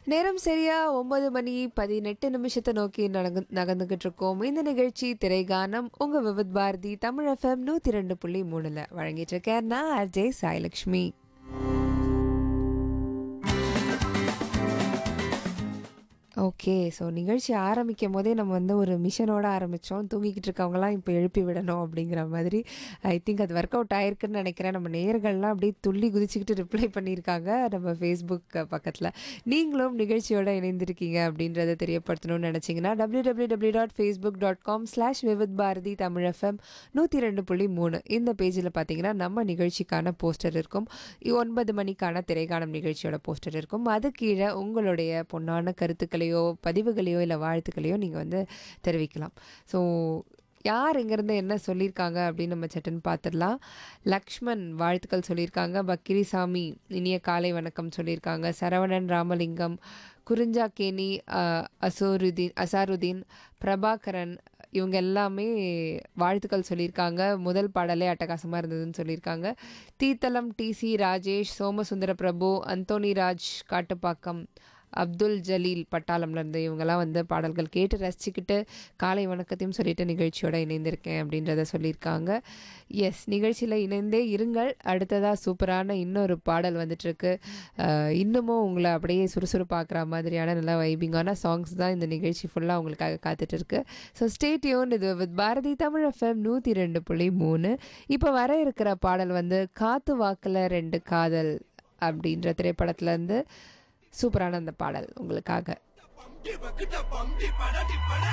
நேரம் சரியா ஒன்பது மணி பதினெட்டு நிமிஷத்தை நோக்கி நடந்து நகர்ந்துகிட்டு இருக்கோம் இந்த நிகழ்ச்சி திரைகானம் உங்க விவித் பாரதி தமிழ் எஃப்எம் நூத்தி ரெண்டு புள்ளி மூணுல வழங்கிட்டு இருக்கேன் நான் அஜய் சாய்லக்ஷ்மி ஓகே ஸோ நிகழ்ச்சி ஆரம்பிக்கும் போதே நம்ம வந்து ஒரு மிஷனோட ஆரம்பித்தோம் தூங்கிக்கிட்டு இருக்கவங்களாம் இப்போ எழுப்பி விடணும் அப்படிங்கிற மாதிரி ஐ திங்க் அது ஒர்க் அவுட் ஆயிருக்குன்னு நினைக்கிறேன் நம்ம நேயர்கள்லாம் அப்படியே துள்ளி குதிச்சுக்கிட்டு ரிப்ளை பண்ணியிருக்காங்க நம்ம ஃபேஸ்புக் பக்கத்தில் நீங்களும் நிகழ்ச்சியோட இணைந்திருக்கீங்க அப்படின்றத தெரியப்படுத்தணும்னு நினச்சிங்கன்னா W W W dot Facebook dot com slash Vividh Bharati Tamil FM நூற்றி ரெண்டு புள்ளி மூணு இந்த பேஜில் பார்த்தீங்கன்னா நம்ம நிகழ்ச்சிக்கான போஸ்டர் இருக்கும் இ- ஒன்பது மணிக்கான திரைக்காணும் நிகழ்ச்சியோட போஸ்டர் இருக்கும் அது கீழே உங்களுடைய பொன்னான கருத்துக்களையோ பதிவுகளையோ இல்லை வாழ்த்துக்களையோ நீங்கள் வந்து தெரிவிக்கலாம் ஸோ யார் இங்கேருந்து என்ன சொல்லியிருக்காங்க அப்படின்னு நம்ம சட்டுன்னு பார்த்துடலாம் லக்ஷ்மண் வாழ்த்துக்கள் சொல்லியிருக்காங்க பக்கிரிசாமி இனிய காலை வணக்கம் சொல்லியிருக்காங்க சரவணன் ராமலிங்கம் குறிஞ்சாக்கேணி அஹ், அசோருதீன் அசாருதீன் பிரபாகரன் இவங்க எல்லாமே வாழ்த்துக்கள் சொல்லியிருக்காங்க முதல் பாடலே அட்டகாசமாக இருந்ததுன்னு சொல்லியிருக்காங்க தீத்தலம் டிசி ராஜேஷ் சோமசுந்தர பிரபு அந்தோனி ராஜ் காட்டுப்பாக்கம் அப்துல் ஜலீல் பட்டாளம்ல இருந்து இவங்கெல்லாம் வந்து பாடல்கள் கேட்டு ரசிச்சுக்கிட்டு காலை வணக்கத்தையும் சொல்லிட்டு நிகழ்ச்சியோட இணைந்திருக்கேன் அப்படின்றத சொல்லியிருக்காங்க எஸ் நிகழ்ச்சியில் இணைந்தே இருங்கள் அடுத்ததாக சூப்பரான இன்னொரு பாடல் வந்துட்டு இருக்கு அஹ், இன்னமும் உங்களை அப்படியே சுறுசுறுப்பாக்குற மாதிரியான நல்ல வைபிங்கான சாங்ஸ் தான் இந்த நிகழ்ச்சி ஃபுல்லாக உங்களுக்காக காத்துட்டு இருக்கு ஸோ ஸ்டேட்யூன் இது வித் பாரதி தமிழ் எஃப்எம் நூற்றி ரெண்டு புள்ளி மூணு இப்போ வர இருக்கிற பாடல் வந்து காத்து வாக்கில் ரெண்டு காதல் அப்படின்ற திரைப்படத்துலேருந்து சூப்பரான அந்த பாடல் உங்களுக்காக Bum, dippa, kita bum, dippa, da, dippa, da.